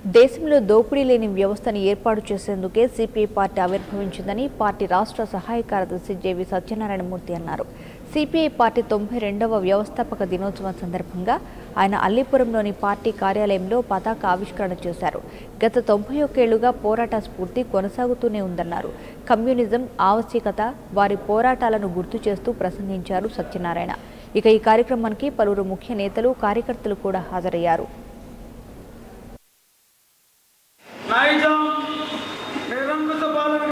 దేశంలో దోపిడీ లేని వ్యవస్థను ఏర్పాటు చేసేందుకే సిపిఐ పార్టీ ఆవిర్భవించిందని పార్టీ రాష్ట్ర సహాయ కార్యదర్శి జేవి సత్యనారాయణమూర్తి అన్నారు సిపిఐ పార్టీ తొంభై రెండవ వ్యవస్థాపక దినోత్సవం సందర్భంగా ఆయన అల్లీపురంలోని పార్టీ కార్యాలయంలో పతాక ఆవిష్కరణ చేశారు గత తొంభై ఒక్కేళ్లుగా పోరాట స్ఫూర్తి కొనసాగుతూనే ఉందన్నారు కమ్యూనిజం ఆవశ్యకత వారి పోరాటాలను గుర్తు చేస్తూ ప్రసంగించారు సత్యనారాయణ ఇక ఈ కార్యక్రమానికి పలువురు ముఖ్య నేతలు కార్యకర్తలు కూడా హాజరయ్యారు నైజాం నిరంకుశ పాలన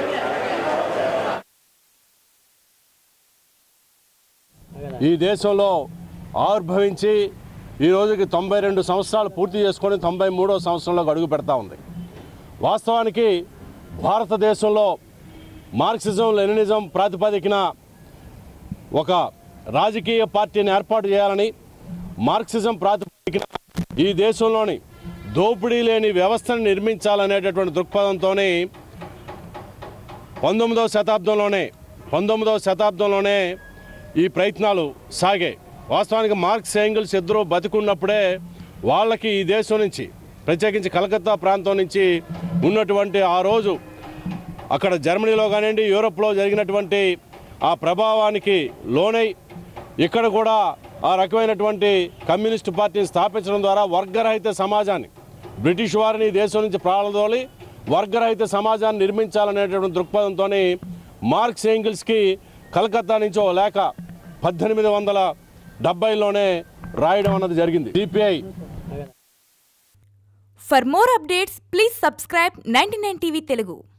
ఈ దేశంలో ఆవిర్భవించి ఈ రోజుకి తొంభై రెండు సంవత్సరాలు పూర్తి చేసుకొని తొంభై మూడో సంవత్సరంలోకి అడుగు పెడతా ఉంది వాస్తవానికి భారతదేశంలో మార్క్సిజం లెనినిజం ప్రాతిపదికన ఒక రాజకీయ పార్టీని ఏర్పాటు చేయాలని మార్క్సిజం ప్రాతిపదికన ఈ దేశంలోని దోపిడీ లేని వ్యవస్థను నిర్మించాలనేటటువంటి దృక్పథంతోనే పంతొమ్మిదవ శతాబ్దంలోనే పంతొమ్మిదవ శతాబ్దంలోనే ఈ ప్రయత్నాలు సాగాయి వాస్తవానికి మార్క్స్ ఏంగిల్స్ ఇద్దరు బతికున్నప్పుడే వాళ్ళకి ఈ దేశం నుంచి ప్రత్యేకించి కలకత్తా ప్రాంతం నుంచి ఉన్నటువంటి ఆ రోజు అక్కడ జర్మనీలో కానివ్వండి యూరోప్లో జరిగినటువంటి ఆ ప్రభావానికి లోనై ఇక్కడ కూడా ఆ రకమైనటువంటి కమ్యూనిస్ట్ పార్టీని స్థాపించడం ద్వారా వర్గరహిత సమాజాన్ని బ్రిటిష్ వారిని ఈ దేశం నుంచి ప్రాళదోలి వర్గరహిత సమాజాన్ని నిర్మించాలనేటువంటి దృక్పథంతో మార్క్స్ ఏంగిల్స్కి కలకత్తా నుంచి ఓ లేఖ పద్దెనిమిది వందల డెబ్బైలోనే రాయడం అన్నది జరిగింది CPI For more updates, please subscribe 99 TV Telugu.